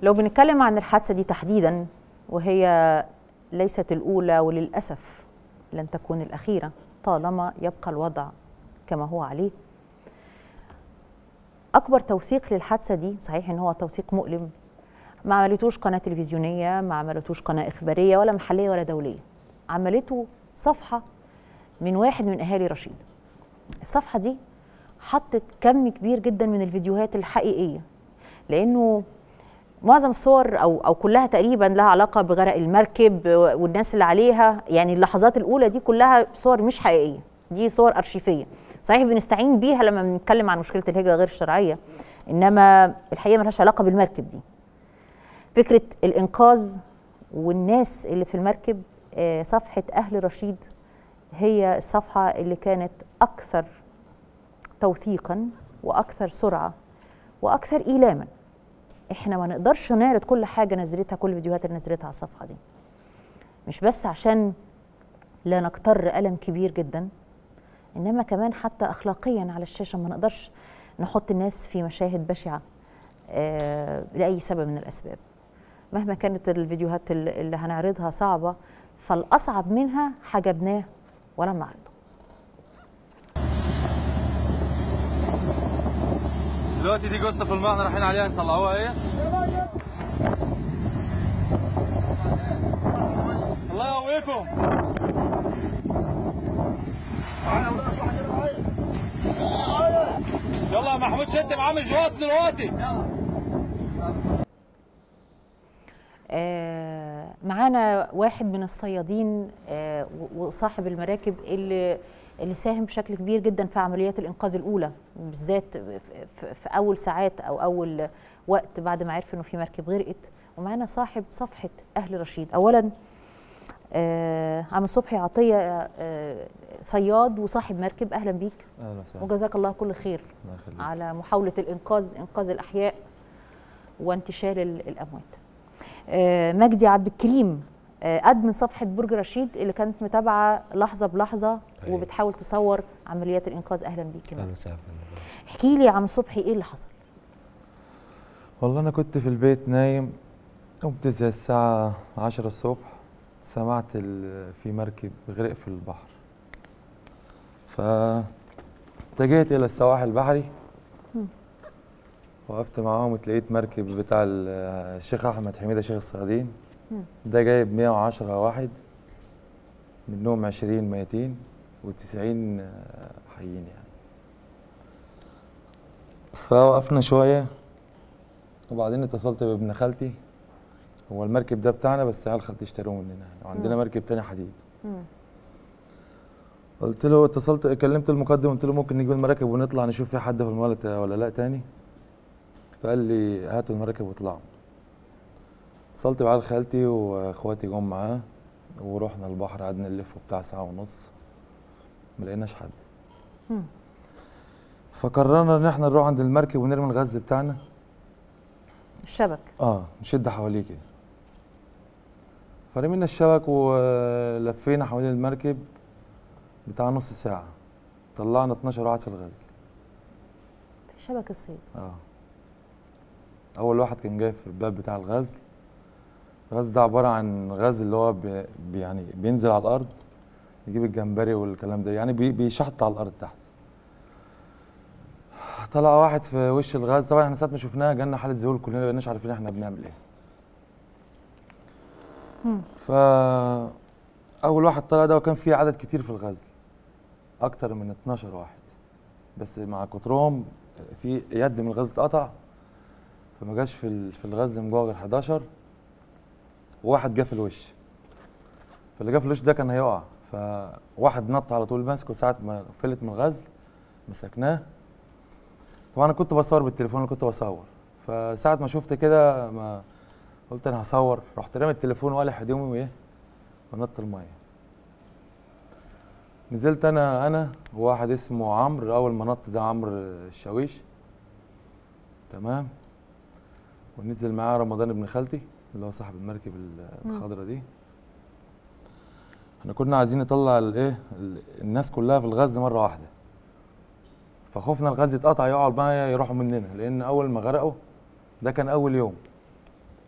لو بنتكلم عن الحادثه دي تحديدا وهي ليست الاولى وللاسف لن تكون الاخيره طالما يبقى الوضع كما هو عليه اكبر توثيق للحادثه دي صحيح ان هو توثيق مؤلم ما عملتوش قناه تلفزيونيه ما عملتوش قناه اخباريه ولا محليه ولا دوليه عملته صفحه من واحد من اهالي رشيد الصفحه دي حطت كم كبير جدا من الفيديوهات الحقيقيه لانه معظم الصور او او كلها تقريبا لها علاقه بغرق المركب والناس اللي عليها يعني اللحظات الاولى دي كلها صور مش حقيقيه دي صور ارشيفيه صحيح بنستعين بيها لما بنتكلم عن مشكله الهجره غير الشرعيه انما الحقيقه ملهاش علاقه بالمركب دي فكره الانقاذ والناس اللي في المركب آه، صفحه اهل رشيد هي الصفحه اللي كانت اكثر توثيقا واكثر سرعه واكثر ايلاما احنا ما نقدرش نعرض كل حاجه نزلتها كل الفيديوهات اللي نزلتها على الصفحه دي مش بس عشان لا نكتر الم كبير جدا انما كمان حتى اخلاقيا على الشاشه ما نقدرش نحط الناس في مشاهد بشعه آه لاي سبب من الاسباب مهما كانت الفيديوهات اللي اللي هنعرضها صعبه فالاصعب منها حجبناه ولم نعرضه دلوقتي دي قصه في الماء احنا رايحين عليها نطلعوها ايه الله يقويكم يلا يا محمود شد معاه من جوات دلوقتي آه، معانا واحد من الصيادين آه، و- وصاحب المراكب اللي اللي ساهم بشكل كبير جدا في عمليات الانقاذ الاولى بالذات في- في في اول ساعات او اول وقت بعد ما عرف انه في مركب غرقت ومعانا صاحب صفحه اهل رشيد اولا آه، عم صبحي عطيه آه، صياد وصاحب مركب اهلا بيك اهلا وسهلا وجزاك الله كل خير الله يخليك على محاولة الإنقاذ إنقاذ الأحياء وانتشال ال- الأموات آه، مجدي عبد الكريم آه، أدمن صفحة برج رشيد اللي كانت متابعة لحظة بلحظة أيوة. وبتحاول تصور عمليات الإنقاذ أهلا بيك يا اهلا مجدي. وسهلا احكي لي يا عم صبحي إيه اللي حصل والله انا كنت في البيت نايم قمت زي الساعة عشرة الصبح سمعت ال- في مركب غرق في البحر فاتجهت الى السواحل البحري وقفت معاهم اتلاقيت مركب بتاع ال- الشيخ احمد حميده شيخ الصيادين مم. ده جايب 110 واحد منهم 20 ميتين و90 حيين يعني فوقفنا شويه وبعدين اتصلت بابن خالتي هو المركب ده بتاعنا بس عيال خالتي اشتروه مننا يعني وعندنا مم. مركب تاني حديد مم. قلت له اتصلت كلمت المقدم قلت له ممكن نجيب المراكب ونطلع نشوف في حد في المولد ولا لا تاني فقال لي هاتوا المراكب واطلعوا اتصلت بعيال خالتي واخواتي جم معاه ورحنا البحر قعدنا نلف بتاع ساعة ونص ما لقيناش حد مم. فقررنا ان احنا نروح عند المركب ونرمي الغاز بتاعنا الشبك اه نشد حواليه كده فرمينا الشبك ولفينا حوالين المركب بتاع نص ساعة طلعنا 12 واحد في الغاز شبك الصيد اه اول واحد كان جاي في الباب بتاع الغاز الغاز ده عباره عن غاز اللي هو بي بي- يعني بينزل على الارض يجيب الجمبري والكلام ده يعني بي بيشحط على الارض تحت طلع واحد في وش الغاز طبعا احنا ساعه ما شفناه جالنا حاله ذهول كلنا ما بقيناش عارفين احنا بنعمل ايه مم. فا اول واحد طلع ده وكان في عدد كتير في الغاز اكتر من 12 واحد بس مع كترهم في يد من الغاز اتقطع فما جاش في ال- في الغاز من جوه غير 11 وواحد جه في الوش فاللي جه في الوش ده كان هيقع فواحد نط على طول ماسكه ساعه ما فلت من الغاز مسكناه طبعا انا كنت بصور بالتليفون اللي كنت بصور فساعه ما شفت كده ما قلت انا هصور رحت رامي التليفون وقالع هدومي وايه ونط الميه نزلت انا انا وواحد اسمه عمرو اول ما نط ده عمرو الشاويش تمام ونزل معاه رمضان ابن خالتي اللي هو صاحب المركب ال- الخضرا دي احنا كنا عايزين نطلع الايه ال- الناس كلها في الغاز مره واحده فخوفنا الغاز يتقطع يقعوا الميه يروحوا مننا لان اول ما غرقوا ده كان اول يوم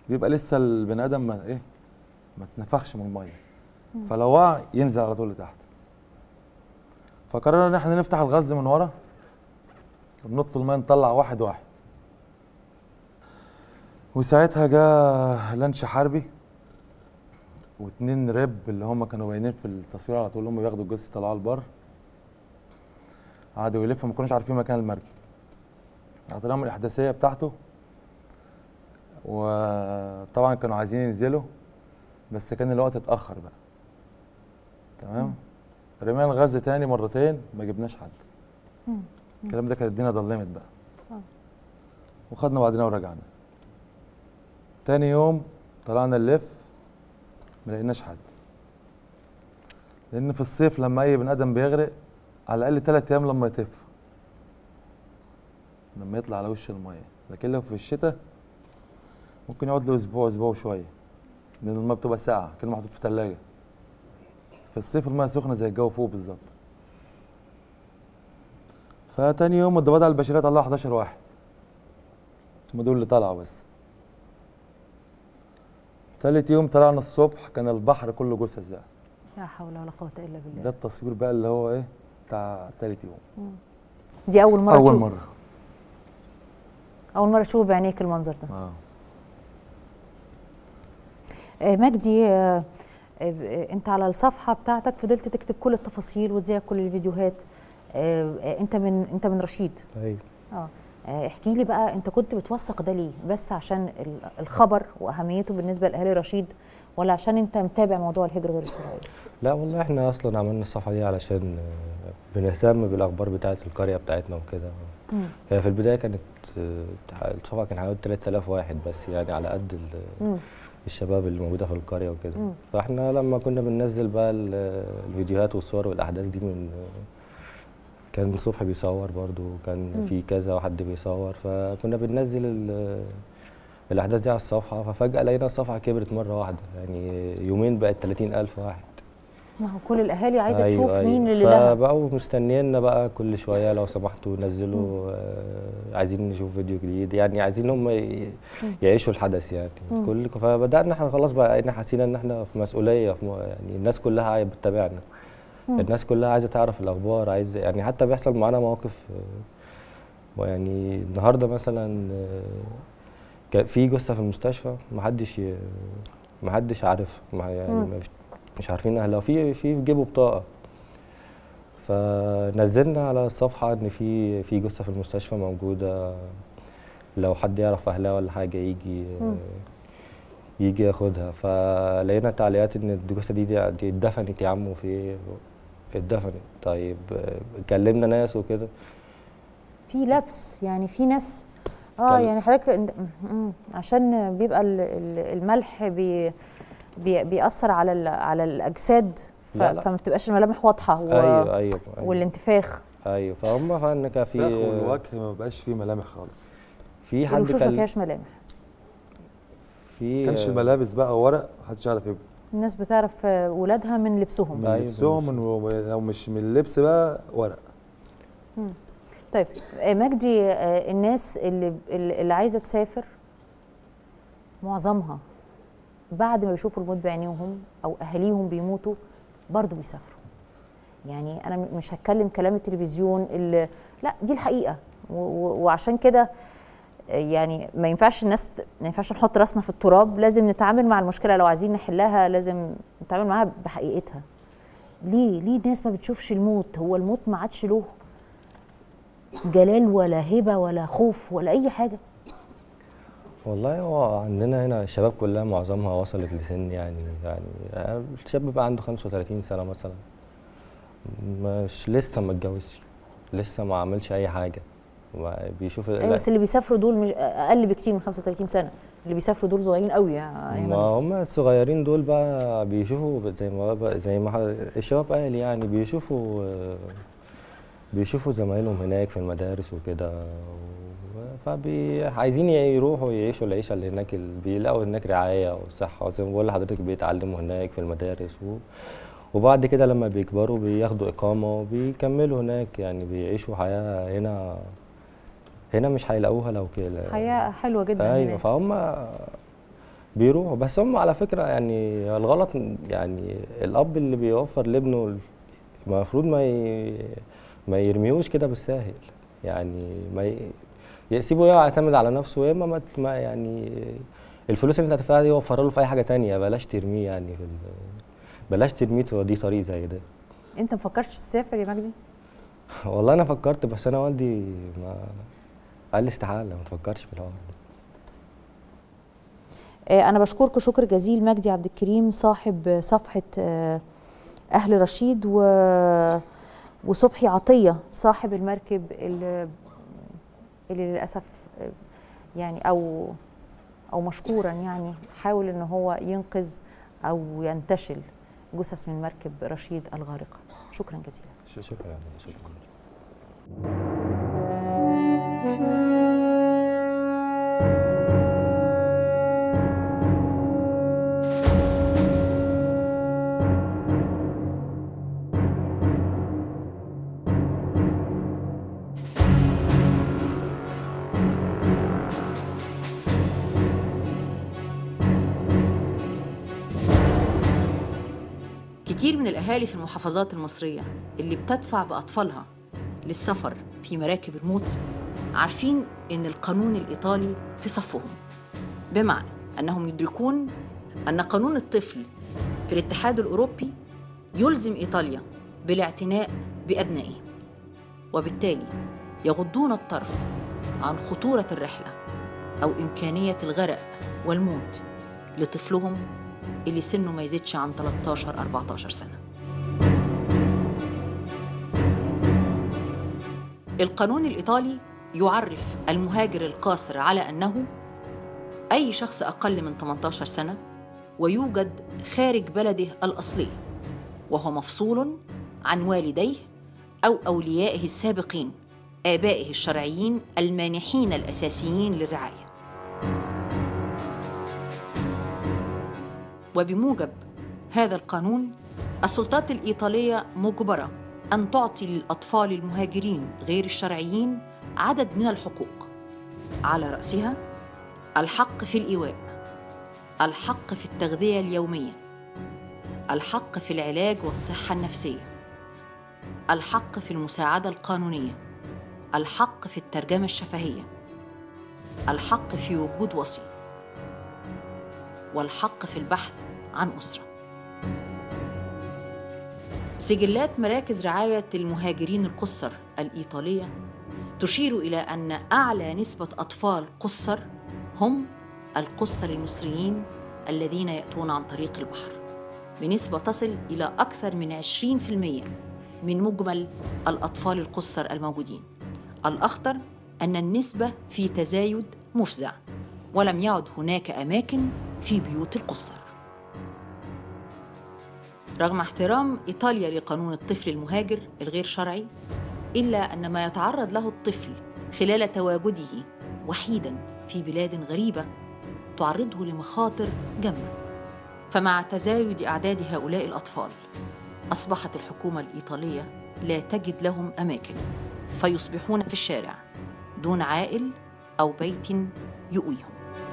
بيبقى لسه البني ادم ما ايه ما اتنفخش من الميه فلو وقع ينزل على طول لتحت فقررنا ان احنا نفتح الغز من ورا وننط الميه نطلع واحد واحد وساعتها جه لانش حربي واتنين ريب اللي هم كانوا باينين في التصوير على طول هم بياخدوا الجثه طلعوا البر قعدوا يلفوا ما كانوش عارفين مكان المركب اعطيناهم الاحداثيه بتاعته وطبعا كانوا عايزين ينزلوا بس كان الوقت اتاخر بقى تمام رمينا الغاز تاني مرتين ما جبناش حد مم. الكلام ده كانت الدنيا ضلمت بقى طبعا. وخدنا بعضنا ورجعنا تاني يوم طلعنا نلف ما لقيناش حد لان في الصيف لما اي بني ادم بيغرق على الاقل ثلاث ايام لما يطف لما يطلع على وش الميه لكن لو في الشتاء ممكن يقعد له اسبوع اسبوع وشويه لان الميه بتبقى ساقعه كأنه محطوط في ثلاجه في الصيف الميه سخنه زي الجو فوق بالظبط فتاني يوم الضباط على البشريه طلعوا 11 واحد هم دول اللي طلعوا بس تالت يوم طلعنا الصبح كان البحر كله جثث بقى لا حول ولا قوه الا ده بالله التصوير بقى اللي هو ايه بتاع تالت يوم دي اول مره اول تشوف مره اول مره تشوف بعينيك المنظر ده اه آه، مجدي آه، آه، انت على الصفحه بتاعتك فضلت تكتب كل التفاصيل وتذيع كل الفيديوهات آه، آه، انت من انت من رشيد ايوه اه آه، احكي لي بقى انت كنت بتوثق ده ليه بس عشان ال- الخبر واهميته بالنسبه لاهالي رشيد ولا عشان انت متابع موضوع الهجره غير الشرعيه لا والله احنا اصلا عملنا الصفحه دي علشان آه، بنهتم بالاخبار بتاعه القريه بتاعتنا وكده مم. هي في البدايه كانت آه، الصفحه كان حوالي 3000 واحد بس يعني على قد ال- مم. الشباب اللي موجوده في القريه وكده مم. فاحنا لما كنا بننزل بقى ال- الفيديوهات والصور والاحداث دي من كان صبحي بيصور برضو مم. كان في كذا واحد بيصور فكنا بننزل ال- الاحداث دي على الصفحه ففجاه لقينا الصفحه كبرت مره واحده يعني يومين بقت 30000 واحد ما هو كل الاهالي عايزه أيوة تشوف أيوة. مين اللي لها فبقوا مستنيينا بقى كل شويه لو سمحتوا نزلوا آه عايزين نشوف فيديو جديد يعني عايزين هم ي- مم. يعيشوا الحدث يعني مم. كل فبدانا احنا خلاص بقى احنا حاسين ان احنا في مسؤوليه في م- يعني الناس كلها عايزه بتتابعنا مم. الناس كلها عايزه تعرف الاخبار عايز يعني حتى بيحصل معانا مواقف آه، ويعني النهارده مثلا آه، كان في جثه في المستشفى محدش ي- محدش عارفها ما- يعني مم. ما فيش- مش عارفين اهلها في في في جيبه بطاقه فنزلنا على الصفحه ان في في جثه في المستشفى موجوده لو حد يعرف اهلها ولا حاجه يجي مم. يجي ياخدها فلقينا تعليقات ان الجثه دي دي دي اتدفنت يا عم وفي اتدفنت طيب آه، كلمنا ناس وكده في لبس يعني في ناس اه كان- يعني حضرتك انت- مم. عشان بيبقى ال- ال- الملح بي بي بيأثر على ال- على الاجساد ف- لا، لا. فما بتبقاش الملامح واضحه و... ايوه ايوه ايوه, والانتفاخ أيوة. فهم فان كان في والوجه ما بقاش فيه ملامح خالص في حد الوشوش ما كان فيهاش ملامح في كانش الملابس بقى ورق محدش يعرف يبقى الناس بتعرف آه، ولادها من لبسهم من أيوة، لبسهم من لو مش من اللبس بقى ورق طيب آه، مجدي آه، الناس اللي اللي عايزه تسافر معظمها بعد ما بيشوفوا الموت بعينيهم او اهاليهم بيموتوا برضه بيسافروا يعني انا م- مش هتكلم كلام التلفزيون اللي لا دي الحقيقه و- و- وعشان كده آه، يعني ما ينفعش الناس ت- ما ينفعش نحط راسنا في التراب لازم نتعامل مع المشكله لو عايزين نحلها لازم نتعامل معاها بحقيقتها ليه ليه الناس ما بتشوفش الموت هو الموت ما عادش له جلال ولا هبه ولا خوف ولا اي حاجه والله هو عندنا هنا الشباب كلها معظمها وصلت لسن يعني يعني الشاب بقى عنده 35 سنة مثلا مش لسه ما اتجوزش لسه ما عملش أي حاجة ما بيشوف أيوة لا، بس اللي بيسافروا دول مش اقل بكتير من 35 سنه اللي بيسافروا دول صغيرين قوي يا يا ما مجدي. هم الصغيرين دول بقى بيشوفوا زي ما بقى زي ما ح- الشباب قال يعني بيشوفوا آه، بيشوفوا زمايلهم هناك في المدارس وكده فعايزين يروحوا يعيشوا العيشه اللي هناك اللي بيلاقوا هناك رعايه وصحه وزي ما بقول لحضرتك بيتعلموا هناك في المدارس و وبعد كده لما بيكبروا بياخدوا اقامه وبيكملوا هناك يعني بيعيشوا حياه هنا هنا مش هيلاقوها لو كده حياه حلوه جدا ايوه هناك. فهم بيروحوا بس هم على فكره يعني الغلط يعني الاب اللي بيوفر لابنه المفروض ما ي... ما يرميهوش كده بالساهل يعني ما ي... يسيبه يعتمد على نفسه يا اما ما ت- ما يعني الفلوس اللي انت هتدفعها دي وفرها له في اي حاجه تانية بلاش ترميه يعني في ال... بلاش ترميه توديه طريق زي ده انت مفكرش تسافر يا مجدي والله انا فكرت بس انا والدي ما قال لي استحاله ما تفكرش في الحوار ده آه، أنا بشكرك شكر جزيل مجدي عبد الكريم صاحب صفحة آه، أهل رشيد و وصبحي عطية صاحب المركب اللي, اللي للأسف آه، يعني أو أو مشكورا يعني حاول إن هو ينقذ أو ينتشل جثث من مركب رشيد الغارقة شكرا جزيلا شكرا شكرا كتير من الأهالي في المحافظات المصرية اللي بتدفع بأطفالها للسفر في مراكب الموت عارفين إن القانون الإيطالي في صفهم بمعنى أنهم يدركون أن قانون الطفل في الاتحاد الأوروبي يلزم إيطاليا بالاعتناء بأبنائه وبالتالي يغضون الطرف عن خطورة الرحلة أو إمكانية الغرق والموت لطفلهم اللي سنه ما يزيدش عن 13 14 سنة القانون الإيطالي يعرف المهاجر القاصر على أنه أي شخص أقل من 18 سنة ويوجد خارج بلده الأصلي وهو مفصول عن والديه أو أوليائه السابقين آبائه الشرعيين المانحين الأساسيين للرعاية وبموجب هذا القانون السلطات الإيطالية مجبرة أن تعطي للأطفال المهاجرين غير الشرعيين عدد من الحقوق على رأسها الحق في الإيواء الحق في التغذية اليومية الحق في العلاج والصحة النفسية الحق في المساعدة القانونية الحق في الترجمة الشفهية الحق في وجود وصي والحق في البحث عن أسرة سجلات مراكز رعاية المهاجرين القُصّر الإيطالية تشير إلى أن أعلى نسبة أطفال قُصّر هم القُصّر المصريين الذين يأتون عن طريق البحر بنسبة تصل إلى أكثر من 20% من مجمل الأطفال القُصّر الموجودين الأخطر أن النسبة في تزايد مفزع ولم يعد هناك أماكن في بيوت القُصّر رغم احترام إيطاليا لقانون الطفل المهاجر الغير شرعي إلا أن ما يتعرض له الطفل خلال تواجده وحيدا في بلاد غريبة تعرضه لمخاطر جمة فمع تزايد أعداد هؤلاء الأطفال أصبحت الحكومة الإيطالية لا تجد لهم أماكن فيصبحون في الشارع دون عائل أو بيت يؤويهم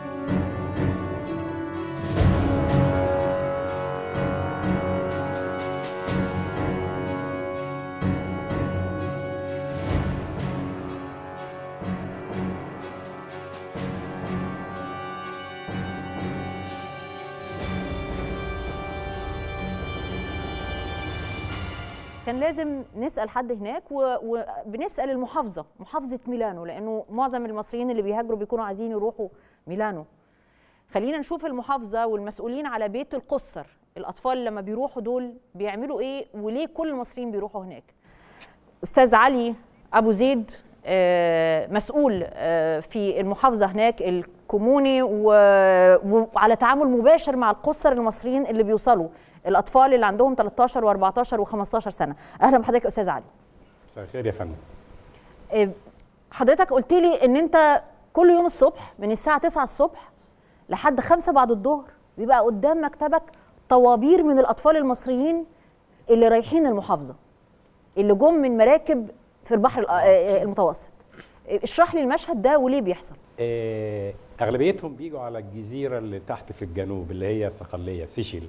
كان لازم نسال حد هناك و- وبنسال المحافظه محافظه ميلانو لانه معظم المصريين اللي بيهاجروا بيكونوا عايزين يروحوا ميلانو خلينا نشوف المحافظه والمسؤولين على بيت القُصّر الاطفال لما بيروحوا دول بيعملوا ايه وليه كل المصريين بيروحوا هناك استاذ علي ابو زيد آه، مسؤول آه، في المحافظه هناك الكوموني و- وعلى تعامل مباشر مع القُصّر المصريين اللي بيوصلوا الاطفال اللي عندهم 13 و14 و15 سنه اهلا بحضرتك يا استاذ علي مساء الخير يا فندم آه، حضرتك قلت لي ان انت كل يوم الصبح من الساعه 9 الصبح لحد 5 بعد الظهر بيبقى قدام مكتبك طوابير من الاطفال المصريين اللي رايحين المحافظه اللي جم من مراكب في البحر الأ- آه، المتوسط اشرح لي المشهد ده وليه بيحصل آه اغلبيتهم بيجوا على الجزيره اللي تحت في الجنوب اللي هي صقليه سيشيل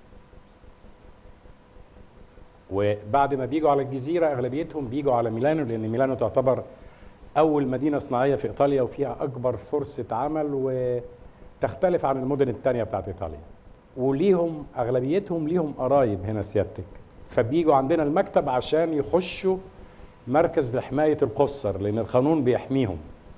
وبعد ما بيجوا على الجزيره اغلبيتهم بيجوا على ميلانو لان ميلانو تعتبر اول مدينه صناعيه في ايطاليا وفيها اكبر فرصه عمل وتختلف عن المدن الثانيه بتاعت ايطاليا وليهم اغلبيتهم ليهم قرايب هنا سيادتك فبيجوا عندنا المكتب عشان يخشوا مركز لحمايه القصر لان القانون بيحميهم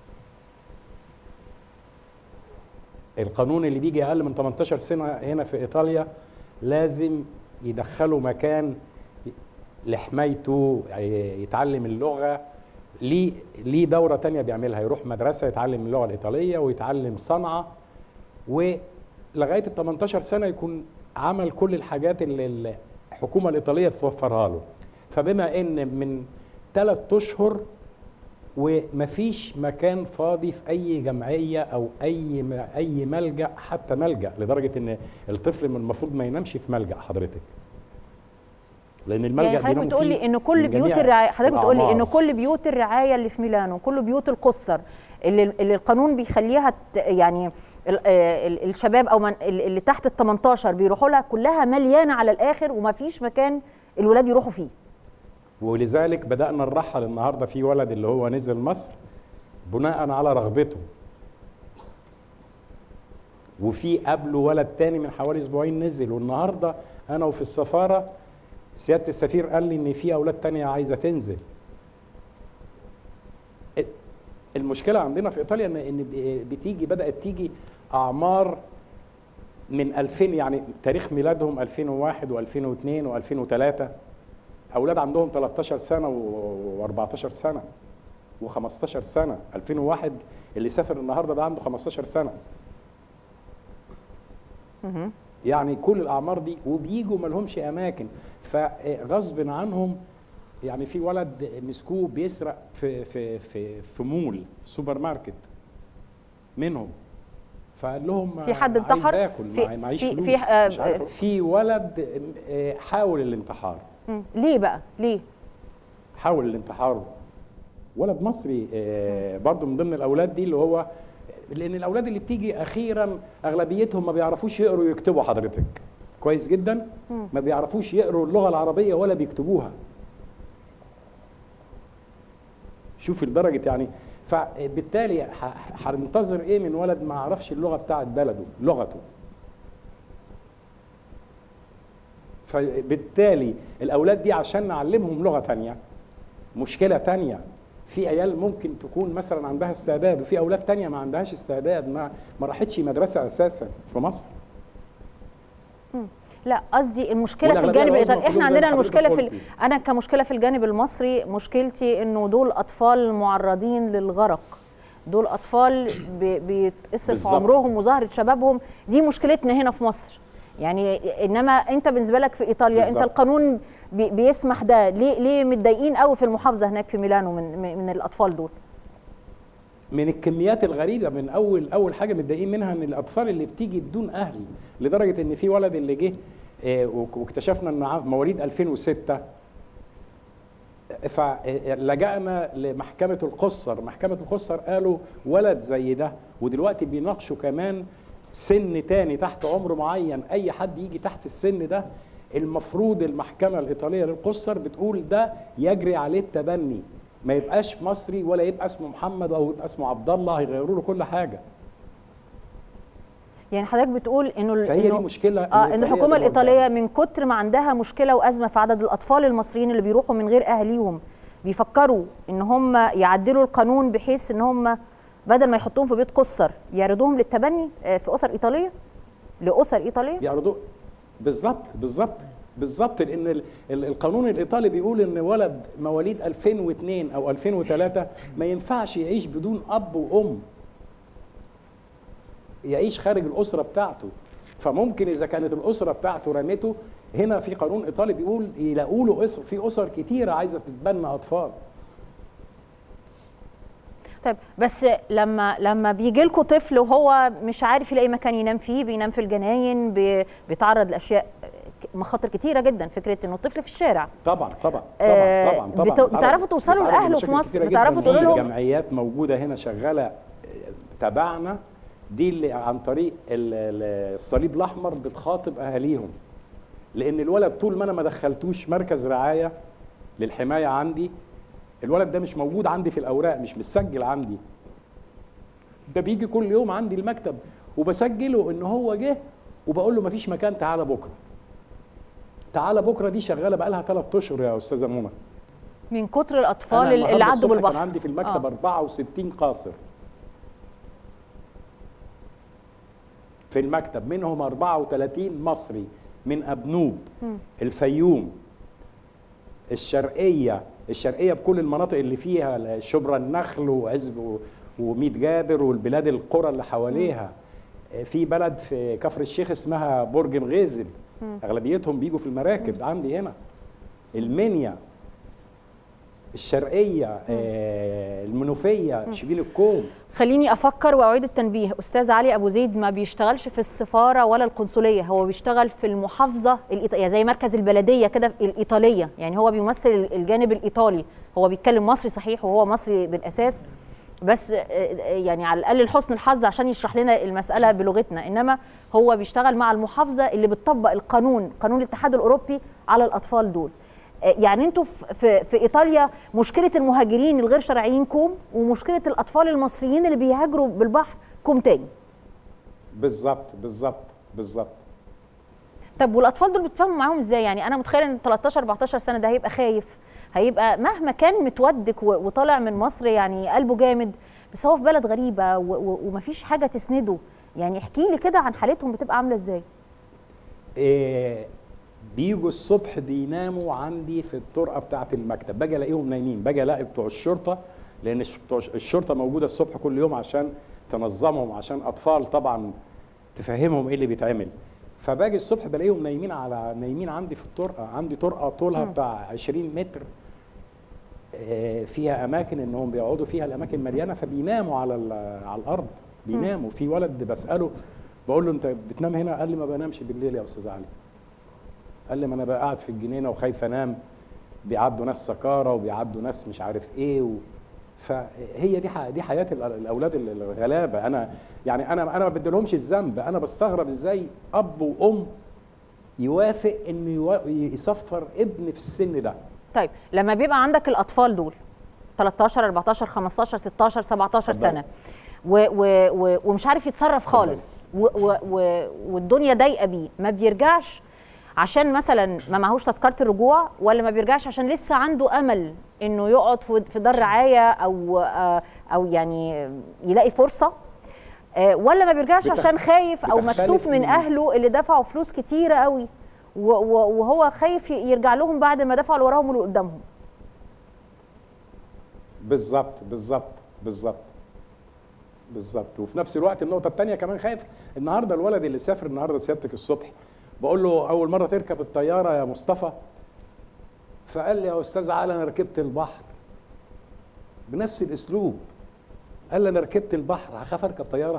القانون اللي بيجي اقل من 18 سنه هنا في ايطاليا لازم يدخلوا مكان لحمايته يتعلم اللغه ليه ليه دوره تانية بيعملها يروح مدرسه يتعلم اللغه الايطاليه ويتعلم صنعه ولغايه ال 18 سنه يكون عمل كل الحاجات اللي الحكومه الايطاليه توفرها له فبما ان من ثلاث اشهر ومفيش مكان فاضي في اي جمعيه او اي اي ملجا حتى ملجا لدرجه ان الطفل من المفروض ما ينامش في ملجا حضرتك لان الملجا يعني حضرتك بيناموا بتقول لي فيه ان كل من بيوت جميع الرعايه حضرتك بتقول لي ان الأعمار. كل بيوت الرعايه اللي في ميلانو كل بيوت القصر اللي, اللي القانون بيخليها ت- يعني ال- آه، ال- الشباب او من اللي تحت ال 18 بيروحوا لها كلها مليانه على الاخر وما فيش مكان الولاد يروحوا فيه ولذلك بدانا نرحل النهارده في ولد اللي هو نزل مصر بناء على رغبته وفي قبله ولد تاني من حوالي اسبوعين نزل والنهارده انا وفي السفاره سياده السفير قال لي ان في اولاد تانية عايزه تنزل ال- المشكله عندنا في ايطاليا ان ان بتيجي بدات تيجي اعمار من 2000 يعني تاريخ ميلادهم 2001 و2002 و2003 اولاد عندهم 13 سنه و14 سنه و15 سنه 2001 اللي سافر النهارده ده عنده 15 سنه يعني كل الاعمار دي وبيجوا ما لهمش اماكن فغصب عنهم يعني في ولد مسكوه بيسرق في في في في مول في سوبر ماركت منهم فقال لهم في حد عايز انتحر؟ اكل في- مع- معيش في- فلوس في- آه، مش عارف في ولد آه، حاول الانتحار مم. ليه بقى ليه حاول الانتحار ولد مصري آه، برضو من ضمن الاولاد دي اللي هو لان الاولاد اللي بتيجي اخيرا اغلبيتهم ما بيعرفوش يقروا ويكتبوا حضرتك كويس جدا ما بيعرفوش يقروا اللغه العربيه ولا بيكتبوها شوف لدرجه يعني فبالتالي ه- هننتظر ايه من ولد ما عرفش اللغه بتاعت بلده لغته فبالتالي الاولاد دي عشان نعلمهم لغه تانية مشكله تانية في عيال ممكن تكون مثلا عندها استعداد وفي اولاد تانية ما عندهاش استعداد ما ما راحتش مدرسه اساسا في مصر لا قصدي المشكله في والأغلبية الجانب العظمى الايطالي كلهم احنا زي ما عندنا حضرتك المشكله في ال... قلتي. انا كمشكله في الجانب المصري مشكلتي انه دول اطفال معرضين للغرق دول اطفال بي- بيتقصف بالظبط. عمرهم وظهرت شبابهم دي مشكلتنا هنا في مصر يعني انما انت بالنسبه لك في ايطاليا انت بالظبط. القانون بي بيسمح ده ليه ليه متضايقين قوي في المحافظه هناك في ميلانو من من من الاطفال دول من الكميات الغريبه من اول اول حاجه متضايقين منها ان الاطفال اللي بتيجي بدون اهل لدرجه ان في ولد اللي جه آه، وك- واكتشفنا ان ع- مواليد 2006 فلجأنا لمحكمة القصر محكمة القصر قالوا ولد زي ده ودلوقتي بيناقشوا كمان سن تاني تحت عمر معين أي حد يجي تحت السن ده المفروض المحكمة الإيطالية للقصر بتقول ده يجري عليه التبني ما يبقاش مصري ولا يبقى اسمه محمد أو يبقى اسمه عبد الله هيغيروا له كل حاجة يعني حضرتك بتقول انه ال- فهي دي إنه- مشكلة اه ان الإيطالية الحكومه اللي الايطاليه من كتر ما عندها مشكله وازمه في عدد الاطفال المصريين اللي بيروحوا من غير اهاليهم بيفكروا ان هم يعدلوا القانون بحيث ان هم بدل ما يحطوهم في بيت قصر يعرضوهم للتبني آه، في اسر ايطاليه لاسر ايطاليه يعرضوا بالظبط بالظبط بالظبط لان ال- ال- القانون الايطالي بيقول ان ولد مواليد 2002 او 2003 ما ينفعش يعيش بدون اب وام يعيش خارج الاسره بتاعته فممكن اذا كانت الاسره بتاعته رمته هنا في قانون ايطالي بيقول يلاقوا له اسر في اسر كتيره عايزه تتبنى اطفال طيب بس لما لما بيجي لكم طفل وهو مش عارف يلاقي مكان ينام فيه بينام في الجناين بي- بيتعرض لاشياء ك- مخاطر كتيره جدا فكره انه الطفل في الشارع طبعا طبعا آه، طبعا طبعا بت- طبعا بتعرفوا توصلوا بتعرض لأهله في لمشاكل مصر؟ كتيرة جداً. بتعرفوا تقولوا في لهم- جمعيات موجوده هنا شغاله آه، تبعنا دي اللي عن طريق ال- ال- الصليب الاحمر بتخاطب اهاليهم لان الولد طول ما انا ما دخلتوش مركز رعايه للحمايه عندي الولد ده مش موجود عندي في الاوراق مش مسجل عندي ده بيجي كل يوم عندي المكتب وبسجله ان هو جه وبقول له مفيش مكان تعالى بكره تعالى بكره دي شغاله بقى لها ثلاث اشهر يا استاذه منى من كتر الاطفال أنا اللي النهاردة عدوا الصبح بالبحر كان عندي في المكتب آه. 64 قاصر في المكتب منهم 34 مصري من ابنوب الفيوم الشرقيه الشرقيه بكل المناطق اللي فيها شبرا النخل وعزب وميت جابر والبلاد القرى اللي حواليها في بلد في كفر الشيخ اسمها برج الغيزل اغلبيتهم بيجوا في المراكب عندي هنا المنيا الشرقيه آه، المنوفيه شبين الكوم خليني افكر واعيد التنبيه استاذ علي ابو زيد ما بيشتغلش في السفاره ولا القنصليه هو بيشتغل في المحافظه الإيط... زي مركز البلديه كده الايطاليه يعني هو بيمثل الجانب الايطالي هو بيتكلم مصري صحيح وهو مصري بالاساس بس آه، آه، يعني على الاقل لحسن الحظ عشان يشرح لنا المساله بلغتنا انما هو بيشتغل مع المحافظه اللي بتطبق القانون قانون الاتحاد الاوروبي على الاطفال دول آه، يعني انتوا في, في, في ايطاليا مشكله المهاجرين الغير شرعيين كوم ومشكله الاطفال المصريين اللي بيهاجروا بالبحر كوم تاني بالظبط بالظبط بالظبط طب والاطفال دول بتفهموا معاهم ازاي يعني انا متخيله ان 13 14 سنه ده هيبقى خايف هيبقى مهما كان متودك و- وطالع من مصر يعني قلبه جامد بس هو في بلد غريبه و- و- ومفيش حاجه تسنده يعني احكي لي كده عن حالتهم بتبقى عامله ازاي إيه بيجوا الصبح بيناموا عندي في الطرقه بتاعه المكتب باجي الاقيهم نايمين باجي الاقي بتوع الشرطه لان الش- بتوع الشرطه موجوده الصبح كل يوم عشان تنظمهم عشان اطفال طبعا تفهمهم ايه اللي بيتعمل فباجي الصبح بلاقيهم نايمين على نايمين عندي في الطرقه عندي طرقه طولها بتاع 20 متر آه، فيها اماكن انهم بيقعدوا فيها الاماكن مليانه فبيناموا على ال- على الارض بيناموا في ولد بساله بقول له انت بتنام هنا قال لي ما بنامش بالليل يا استاذ علي قال لي ما انا بقى قاعد في الجنينه وخايف انام بيعدوا ناس سكاره وبيعدوا ناس مش عارف ايه و... فهي دي ح... دي حياه ال- الاولاد ال- الغلابه انا يعني انا انا ما بديلهمش الذنب انا بستغرب ازاي اب وام يوافق انه يوا... يصفر ابن في السن ده طيب لما بيبقى عندك الاطفال دول 13 14 15 16 17 اتفضل. سنه و و و ومش عارف يتصرف خالص و و و والدنيا ضايقه بيه ما بيرجعش عشان مثلا ما معهوش تذكره الرجوع ولا ما بيرجعش عشان لسه عنده امل انه يقعد في في دار رعايه او آه، او يعني يلاقي فرصه آه، ولا ما بيرجعش بتخ- عشان خايف او بتختلف مكسوف من من- اهله اللي دفعوا فلوس كتيره قوي و- و- وهو خايف يرجع لهم بعد ما دفعوا اللي وراهم واللي قدامهم بالظبط بالظبط بالظبط بالظبط وفي نفس الوقت النقطه الثانيه كمان خايف النهارده الولد اللي سافر النهارده سيادتك الصبح بقول له اول مره تركب الطياره يا مصطفى فقال لي يا استاذ علي انا ركبت البحر بنفس الاسلوب قال لي انا ركبت البحر هخاف اركب طياره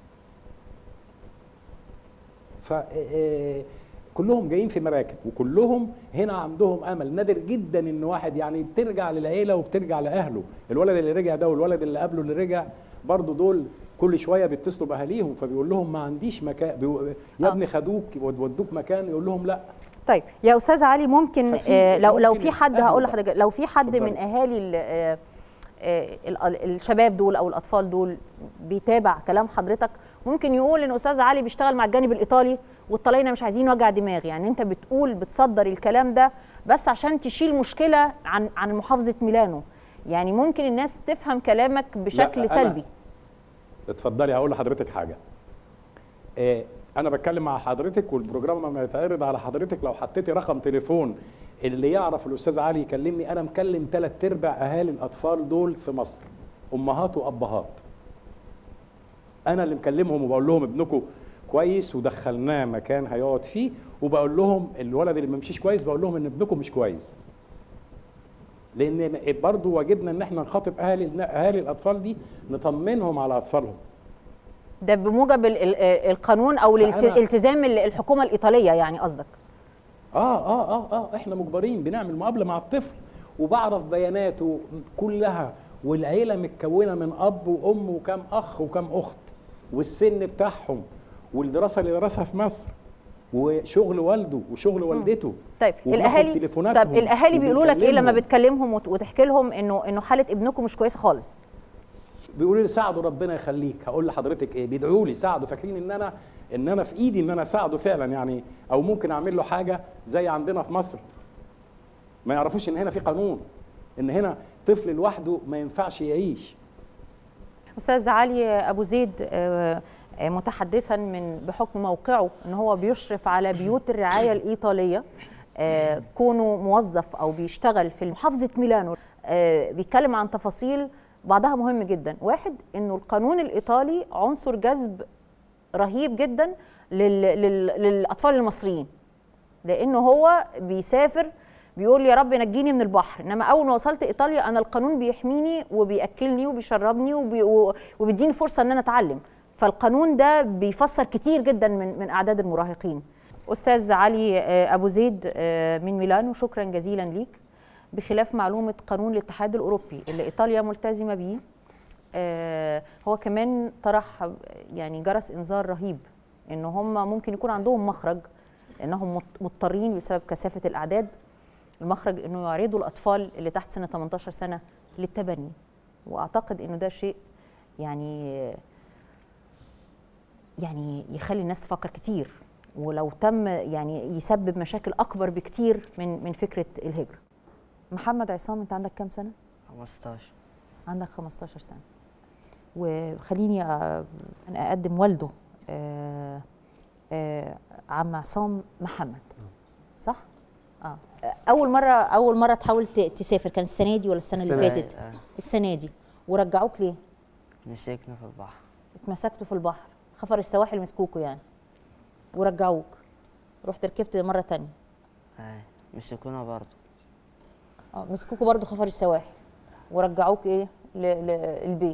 ف آه، كلهم جايين في مراكب وكلهم هنا عندهم امل نادر جدا ان واحد يعني بترجع للعيله وبترجع لاهله الولد اللي رجع ده والولد اللي قبله اللي رجع برضه دول كل شويه بيتصلوا باهاليهم فبيقول لهم ما عنديش مكان بيقو- يا آه. ابني خدوك ودوك مكان يقول لهم لا طيب يا استاذ علي ممكن ففي- آه لو لو ممكن في حد أهله هقول بقى. لحضرتك لو في حد من اتفضلي. اهالي ال- آه، آه، ال- ال- الشباب دول او الاطفال دول بيتابع كلام حضرتك ممكن يقول ان استاذ علي بيشتغل مع الجانب الايطالي والطلاينه مش عايزين وجع دماغ يعني انت بتقول بتصدر الكلام ده بس عشان تشيل مشكله عن عن محافظه ميلانو يعني ممكن الناس تفهم كلامك لا، بشكل أنا- سلبي اتفضلي هقول لحضرتك حاجه آه، انا بتكلم مع حضرتك والبروجرام لما يتعرض على حضرتك لو حطيتي رقم تليفون اللي يعرف الاستاذ علي يكلمني انا مكلم ثلاث ارباع اهالي الاطفال دول في مصر امهات وابهات انا اللي مكلمهم وبقول لهم ابنكم كويس ودخلناه مكان هيقعد فيه وبقول لهم الولد اللي ما مشيش كويس بقول لهم ان ابنكم مش كويس لان برضه واجبنا ان احنا نخاطب اهالي اهالي الاطفال دي نطمنهم على اطفالهم ده بموجب ال- ال- القانون او فأنا- الالتزام الحكومه الايطاليه يعني قصدك اه اه اه اه احنا مجبرين بنعمل مقابله مع الطفل وبعرف بياناته كلها والعيله متكونه من اب وام وكم اخ وكم اخت والسن بتاعهم والدراسه اللي درسها في مصر وشغل والده وشغل والدته طيب وبناخد الاهالي تليفوناتهم طب الاهالي بيقولوا لك ايه لما وبنكلمهم. بتكلمهم وت- وتحكي لهم انه انه حاله ابنكم مش كويسه خالص بيقولوا لي ساعدوا ربنا يخليك هقول لحضرتك ايه بيدعوا لي ساعدوا فاكرين ان انا ان انا في ايدي ان انا اساعده فعلا يعني او ممكن اعمل له حاجه زي عندنا في مصر ما يعرفوش ان هنا في قانون ان هنا طفل لوحده ما ينفعش يعيش استاذ علي ابو زيد آه، آه، متحدثا من بحكم موقعه ان هو بيشرف على بيوت الرعايه الايطاليه آه، كونه موظف او بيشتغل في محافظه ميلانو آه، بيتكلم عن تفاصيل بعضها مهم جدا واحد انه القانون الايطالي عنصر جذب رهيب جدا لل... لل... للاطفال المصريين لانه هو بيسافر بيقول يا رب نجيني من البحر انما اول ما وصلت ايطاليا انا القانون بيحميني وبياكلني وبيشربني وبي... و- وبيديني فرصه ان انا اتعلم فالقانون ده بيفسر كتير جدا من من اعداد المراهقين استاذ علي آه، ابو زيد آه، من ميلانو شكرا جزيلا ليك بخلاف معلومه قانون الاتحاد الاوروبي اللي ايطاليا ملتزمه بيه آه، هو كمان طرح يعني جرس انذار رهيب ان هم ممكن يكون عندهم مخرج لانهم مض- مضطرين بسبب كثافه الاعداد المخرج انه يعرضوا الاطفال اللي تحت سن 18 سنه للتبني واعتقد انه ده شيء يعني يعني يخلي الناس تفكر كتير ولو تم يعني يسبب مشاكل اكبر بكتير من من فكره الهجره محمد عصام انت عندك كام سنه 15 عندك 15 سنه وخليني آه، انا اقدم والده آه، آه، عم عصام محمد صح اه اول مره اول مره تحاول ت- تسافر كان السنه دي ولا السنه اللي السنة فاتت دي، آه. السنه دي ورجعوك ليه مسكنا في البحر اتمسكتوا في البحر خفر السواحل مسكوكوا يعني ورجعوك رحت ركبت مره تانية اي مسكونا برضه اه مسكوكوا برضو خفر السواحل ورجعوك ايه ل- للبيت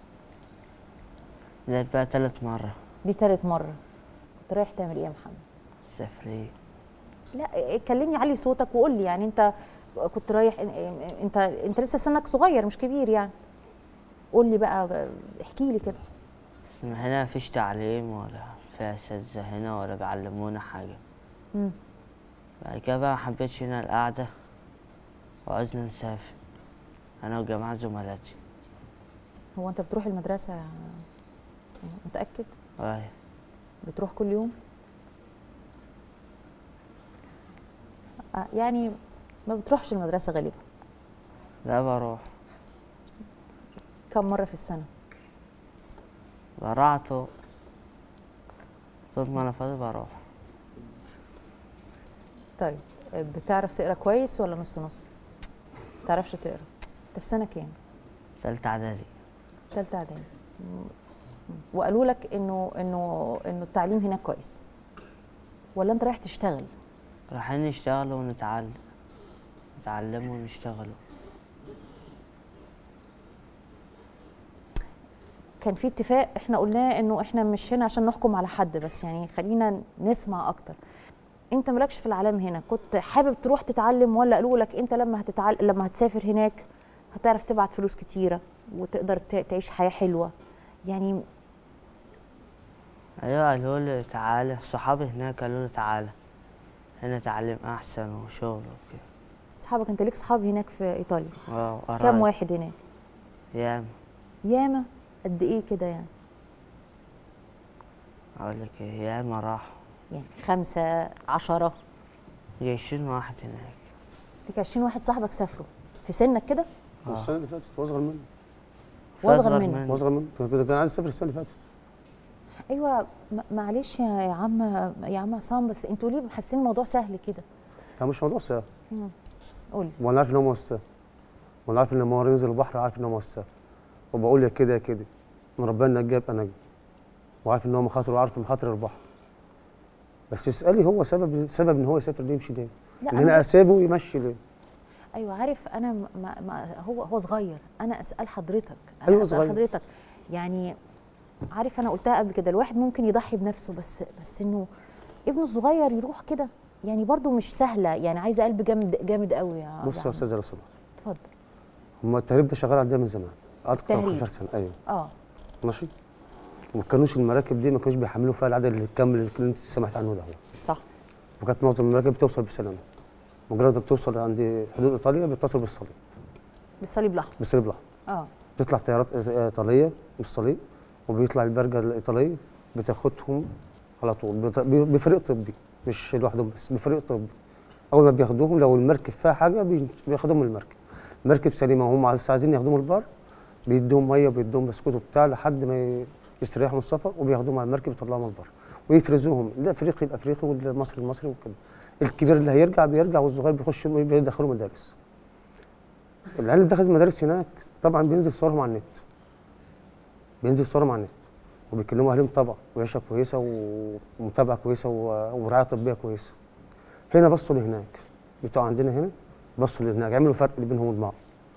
لقيت بقى تالت مرة دي تالت مره كنت رايح تعمل ايه يا محمد سفرية لا كلمني علي صوتك وقول لي يعني انت كنت رايح انت انت لسه سنك صغير مش كبير يعني قول لي بقى احكي لي كده بس هنا مفيش تعليم ولا في أساتذة هنا ولا بيعلمونا حاجة مم. بعد كده بقى محبتش هنا القعدة وعاوزنا نسافر أنا وجماعة زملاتي هو انت بتروح المدرسه يا- متاكد أي بتروح كل يوم آه، يعني ما بتروحش المدرسه غالبا لا بروح كم مره في السنه برعته طول ما أنا فاضي بروح طيب آه، بتعرف تقرا كويس ولا نص نص تعرفش تقرا انت في سنه كام تالتة إعدادي ثالثه اعدادي مم. وقالوا لك انه انه انه التعليم هناك كويس ولا انت رايح تشتغل رايحين نشتغل ونتعلم نتعلم ونشتغلوا كان في اتفاق احنا قلناه انه احنا مش هنا عشان نحكم على حد بس يعني خلينا نسمع اكتر انت مالكش في العالم هنا كنت حابب تروح تتعلم ولا قالوا لك انت لما هتتعلم لما هتسافر هناك هتعرف تبعت فلوس كتيره وتقدر ت- تعيش حياه حلوه يعني ايوه قالوا لي تعالى صحابي هناك قالوا لي تعالى هنا تعليم احسن وشغل وكده اصحابك انت ليك صحاب هناك في ايطاليا اه كام قرايب. واحد هناك ياما ياما قد ايه كده يعني اقول لك ايه ياما راحوا يعني خمسة عشرة يجي 20 واحد هناك ليك 20 واحد صاحبك سافروا في سنك كده السنه اللي فاتت واصغر مني واصغر منك واصغر مني كان كان عايز اسافر السنه اللي فاتت ايوه م- معلش يا يا عم يا عم عصام بس انتوا ليه محسين الموضوع سهل كده كان مش موضوع سهل قولي وانا عارف ان هو موسع وانا عارف ان لما هو ينزل البحر عارف ان هو موسع وبقول يا كده يا كده من ربنا نجى ابقى نجي وعارف ان هو مخاطر وعارف مخاطر البحر بس يسالي هو سبب سبب ان هو يسافر ليه يمشي ليه؟ لا ان هنا أنا اسابه يمشي ليه؟ ايوه عارف انا ما ما هو هو صغير انا اسال حضرتك انا أيوة اسال صغير. حضرتك يعني عارف انا قلتها قبل كده الواحد ممكن يضحي بنفسه بس بس انه ابنه الصغير يروح كده يعني برضو مش سهله يعني عايزه قلب جامد جامد قوي يا بص يا عم. استاذ لو سمحت اتفضل هم التهريب ده شغال عندنا من زمان قعدت تهريب. 15 سنه ايوه اه ماشي وما كانوش المراكب دي ما كانوش بيحملوا فيها العدد اللي الكامل اللي انت سمعت عنه ده صح وكانت معظم المراكب بتوصل بسلامه مجرد ما بتوصل عند حدود ايطاليا بيتصل بالصليب بالصليب الاحمر بالصليب الاحمر اه بتطلع طيارات إيط- ايطاليه بالصليب وبيطلع البرجه الايطاليه بتاخدهم على طول بت- ب- بفريق طبي مش لوحدهم بس بفريق طبي اول ما بياخدوهم لو المركب فيها حاجه بي- بياخدوهم من المركب المركب سليمه وهم عايز- عايزين ياخدوهم البر بيدوهم ميه وبيدوهم بسكوت وبتاع لحد ما ي- يستريحوا من السفر وبياخدوهم على المركب يطلعوهم من البر ويفرزوهم الافريقي يبقى افريقي والمصري المصري وكده الكبير اللي هيرجع بيرجع والصغير بيخش بيدخلوا مدارس العيال اللي دخلت المدارس هناك طبعا بينزل صورهم على النت بينزل صورهم على النت وبيكلموا اهلهم طبعا وعيشه كويسه و- ومتابعه كويسه و- ورعايه طبيه كويسه هنا بصوا لهناك بتوع عندنا هنا بصوا لهناك عملوا فرق اللي بينهم وبين بعض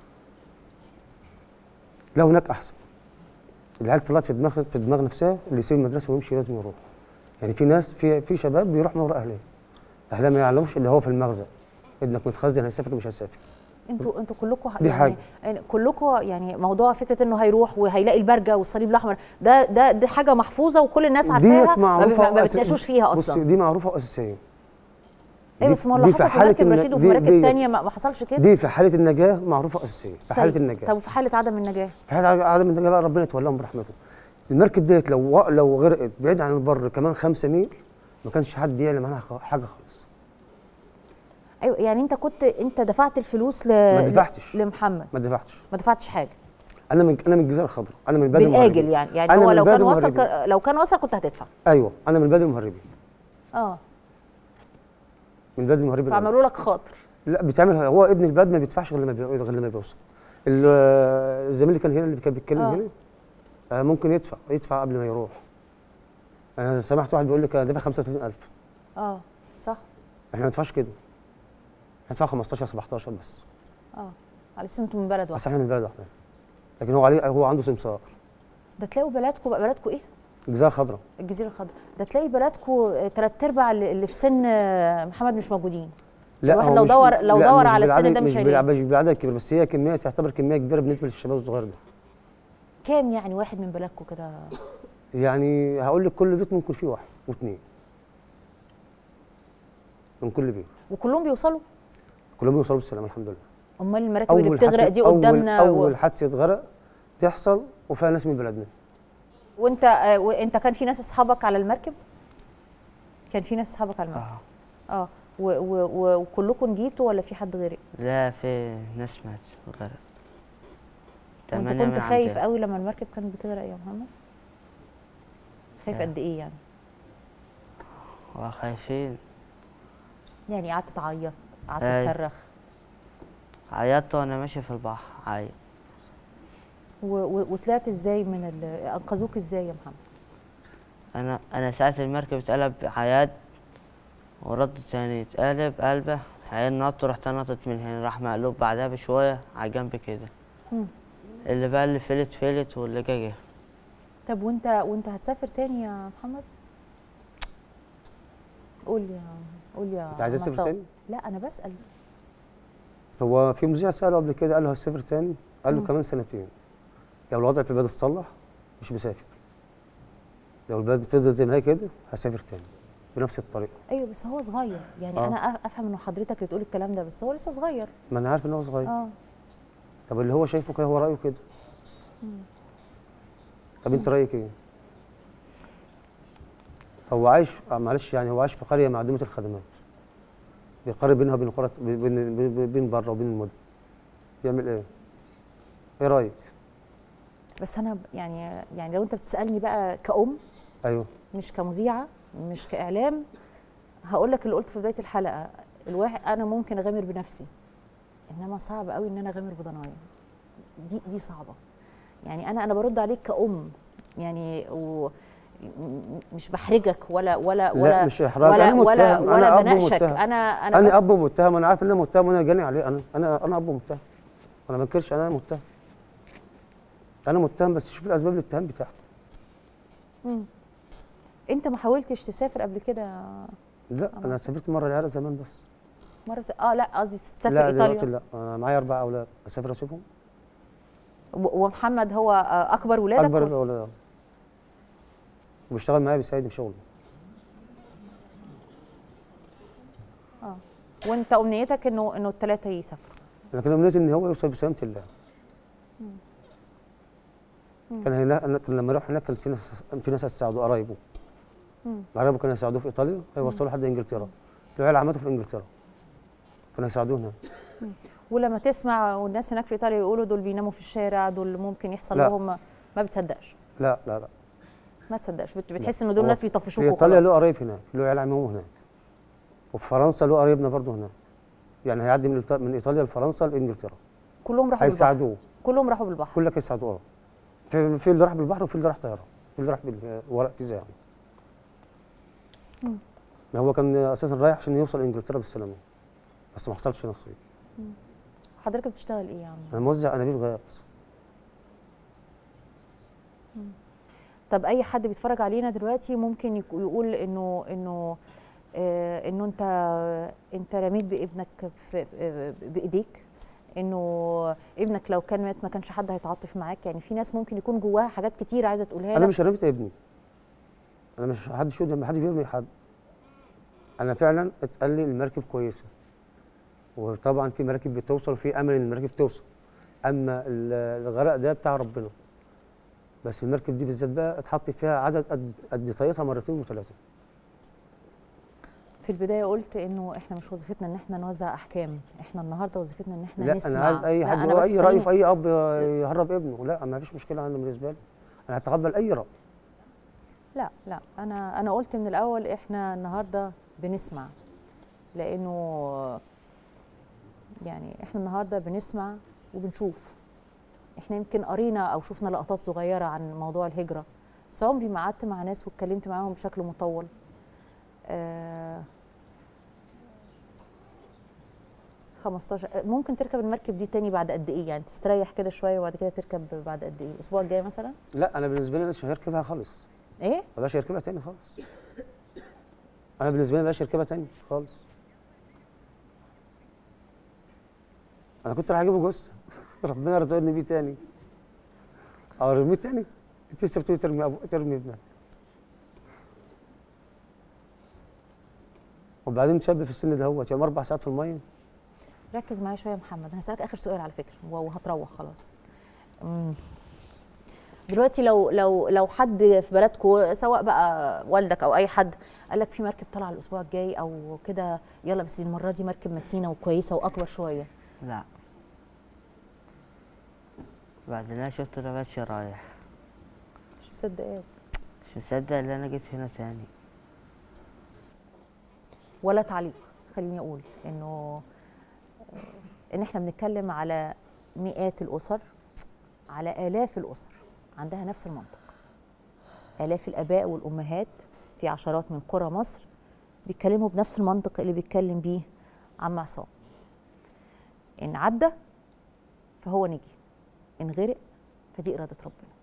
لا هناك احسن العيال طلعت في دماغ في دماغ نفسها اللي يسيب المدرسه ويمشي لازم يروح يعني في ناس في في شباب بيروح من ورا اهليه اهلها ما يعلموش اللي هو في المغزى ابنك متخزن هيسافر مش هيسافر انتوا انتوا كلكم دي يعني حاجة. يعني كلكم يعني موضوع فكره انه هيروح وهيلاقي البرجه والصليب الاحمر ده ده دي حاجه محفوظه وكل الناس عارفاها ديت ما, بي- معروفه ما وأس- بتناقشوش فيها بصي اصلا دي معروفه واساسيه ايوه دي- بس ما هو اللي دي في حصل في حالة مركب الن- رشيد وفي دي- مراكب ديت. تانية ما ما حصلش كده دي في حاله النجاه معروفه اساسيه في حاله طيب. النجاه طب وفي حاله عدم النجاه في حاله عدم النجاه بقى ربنا يتولاهم برحمته المركب ديت لو لو غرقت بعيد عن البر كمان خمسة ميل ما كانش حد يعلم عنها خ- حاجه خالص ايوه يعني انت كنت انت دفعت الفلوس ل ما دفعتش. لمحمد ما دفعتش ما دفعتش حاجه انا من انا من الجزيره الخضراء انا من بلد بالاجل المهربين. يعني يعني أنا هو من لو بلد كان وصل المهربين. كان- لو كان وصل كنت هتدفع ايوه انا من بلد المهربين اه من بلد المهربين أنا. فعملوا لك خاطر لا بيتعمل هو ابن البلد ما بيدفعش غير لما بي- غير لما بيوصل ال- الزميل اللي كان هنا اللي كان بيتكلم آه. هنا آه ممكن يدفع يدفع قبل ما يروح انا سمعت واحد بيقول لك انا دافع 35000 اه صح احنا ما ندفعش كده هندفع 15 17 بس اه على اساس انتوا من بلد واحد بس احنا من البلد واحده لكن هو عليه هو عنده سمسار ده تلاقوا بلدكم بقى بلدكم ايه الجزيره الخضراء الجزيره الخضراء ده تلاقي بلدكم ثلاث ارباع اللي اللي في سن آه، محمد مش موجودين الواحد هو لو مش- دور- لو لا، دور مش على السن بالعدد- ده مش مش هيلاقي. بالع- مش بالعدد الكبير بس هي كميه تعتبر كميه كبيره بالنسبه للشباب الصغير ده كام يعني واحد من بلدكم كده يعني هقول لك كل بيت ممكن فيه واحد واثنين من كل بيت وكلهم بيوصلوا كلهم يوصلوا بالسلامه الحمد لله امال المراكب اللي بتغرق حادثة- دي أول- قدامنا و... اول حادثه غرق تحصل وفيها ناس من بلدنا وانت آه، وانت كان في ناس اصحابك على المركب كان في ناس اصحابك على المركب اه اه و- و- و- وكلكم جيتوا ولا في حد غيرك لا في ناس مات غرق وانت تمانية كنت من خايف عندنا. قوي لما المركب كانت بتغرق يا محمد خايف لا. قد ايه يعني وخايفين يعني قعدت تعيط قعدت أي. تصرخ عيطت وانا ماشي في البحر عيط و- و- وطلعت ازاي من ال... انقذوك ازاي يا محمد انا انا ساعة المركب اتقلب عياد ورد تاني اتقلب قلبه عياد نط رحت نطت من هنا راح مقلوب بعدها بشوية على جنب كده مم. اللي بقى اللي فلت فلت واللي جا جه طب وانت وانت هتسافر تاني يا محمد قول يا قول يا انت عايز عم تسافر عصام. تاني؟ لا انا بسال هو في مذيع ساله قبل كده قال له هتسافر تاني قال له مم. كمان سنتين لو الوضع في البلد اتصلح مش مسافر لو البلد فضلت زي ما هي كده هسافر تاني بنفس الطريقه ايوه بس هو صغير يعني آه. انا أف- افهم انه حضرتك اللي تقول الكلام ده بس هو لسه صغير ما انا عارف ان هو صغير اه طب اللي هو شايفه كده هو رايه كده طب انت رايك ايه هو عايش آه، معلش يعني هو عايش في قريه معدومه الخدمات دي قريه بينها وبين القرى بين بين, بين بره وبين المدن يعمل ايه ايه رايك بس انا ب- يعني يعني لو انت بتسالني بقى كأم ايوه مش كمذيعه مش كاعلام هقول لك اللي قلته في بدايه الحلقه الواحد انا ممكن اغامر بنفسي انما صعب قوي ان انا اغامر بضنايا دي دي صعبه يعني انا انا برد عليك كأم يعني و م- مش بحرجك ولا ولا لا، ولا مش إحراج، ولا أنا ولا متهم، ولا أنا أب بناقشك متهم. انا انا انا بس اب متهم انا عارف ان انا متهم وانا جاني عليه انا انا انا اب متهم انا ما انكرش انا متهم انا متهم بس شوف الاسباب الاتهام بتاعتي مم. انت ما حاولتش تسافر قبل كده لا انا سافرت مره العراق زمان بس مره س... اه لا قصدي تسافر لا دلوقتي ايطاليا لا انا معايا اربع اولاد اسافر اسيبهم و- ومحمد هو آه، اكبر ولادك اكبر و- الاولاد وبيشتغل معايا بيساعدني في شغلي وانت امنيتك انه انه الثلاثه يسافروا لكن امنيتي ان هو يوصل بسلامه الله كان هنا أنا كان لما يروح هناك كان في ناس في ناس هتساعده قرايبه قرايبه كانوا يساعدوه في ايطاليا هيوصلوا لحد انجلترا العيال عمته في انجلترا كانوا يساعدوه هناك ولما تسمع والناس هناك في ايطاليا يقولوا دول بيناموا في الشارع دول ممكن يحصل لا. لهم ما بتصدقش لا لا لا ما تصدقش بت- بتحس ان دول هو ناس في بيطفشوك ايطاليا له وخلاص قرايب هناك له عيال عمهم هناك وفي فرنسا له قرايبنا برضه هناك يعني هيعدي من إيطا- من ايطاليا لفرنسا لانجلترا كلهم راحوا بالبحر هيساعدوه كلهم راحوا بالبحر كلك هيساعدوه اه في في اللي راح بالبحر وفي اللي راح طيران في اللي راح بالورق فيزا يعني ما هو كان اساسا رايح عشان يوصل انجلترا بالسلامه بس ما حصلش نصيب حضرتك بتشتغل ايه يا عم انا موزع انابيب غاز طب اي حد بيتفرج علينا دلوقتي ممكن يك- يقول انه انه آه انه انت انت رميت بابنك في في- بايديك انه ابنك لو كان مات ما كانش حد هيتعاطف معاك يعني في ناس ممكن يكون جواها حاجات كتير عايزه تقولها انا لك مش رميت ابني انا مش حدش يقول ما حدش بيرمي حد انا فعلا اتقال لي المركب كويسه وطبعا في مراكب بتوصل وفي امل ان المراكب توصل اما ال- الغرق ده بتاع ربنا بس المركب دي بالذات بقى اتحط فيها عدد قد قد طيتها مرتين وثلاثه في البدايه قلت انه احنا مش وظيفتنا ان احنا نوزع احكام احنا النهارده وظيفتنا ان احنا لا نسمع انا عايز اي لا، حد أنا له بس اي راي خليني- في اي اب يهرب ابنه لا ما فيش مشكله انا بالنسبه لي انا هتقبل اي راي لا لا انا انا قلت من الاول احنا النهارده بنسمع لانه يعني احنا النهارده بنسمع وبنشوف احنا يمكن قرينا او شفنا لقطات صغيره عن موضوع الهجره بس عمري ما قعدت مع ناس واتكلمت معاهم بشكل مطول آه 15 ممكن تركب المركب دي تاني بعد قد ايه يعني تستريح كده شويه وبعد كده تركب بعد قد ايه الاسبوع الجاي مثلا لا انا بالنسبه لي مش هركبها خالص ايه ما بقاش يركبها تاني خالص انا بالنسبه لي ما بقاش يركبها تاني خالص انا كنت راح اجيبه جثه ربنا رزقني بيه تاني او ارميه تاني انت لسه بتقولي ترمي أبو... ترمي ابنك وبعدين شاب في السن ده هو يوم اربع ساعات في الميه ركز معايا شويه يا محمد انا هسالك اخر سؤال على فكره وهتروح خلاص أمم. دلوقتي لو لو لو حد في بلدكم سواء بقى والدك او اي حد قال لك في مركب طالعه الاسبوع الجاي او كده يلا بس المره دي مركب متينه وكويسه واكبر شويه لا بعد ما شفت رباشي رايح مش مصدقاك مش مصدق ان انا جيت هنا تاني ولا تعليق خليني اقول انه ان احنا بنتكلم على مئات الاسر على الاف الاسر عندها نفس المنطق الاف الاباء والامهات في عشرات من قرى مصر بيتكلموا بنفس المنطق اللي بيتكلم بيه عم عصام ان عدى فهو نجي ان غرق فدي اراده ربنا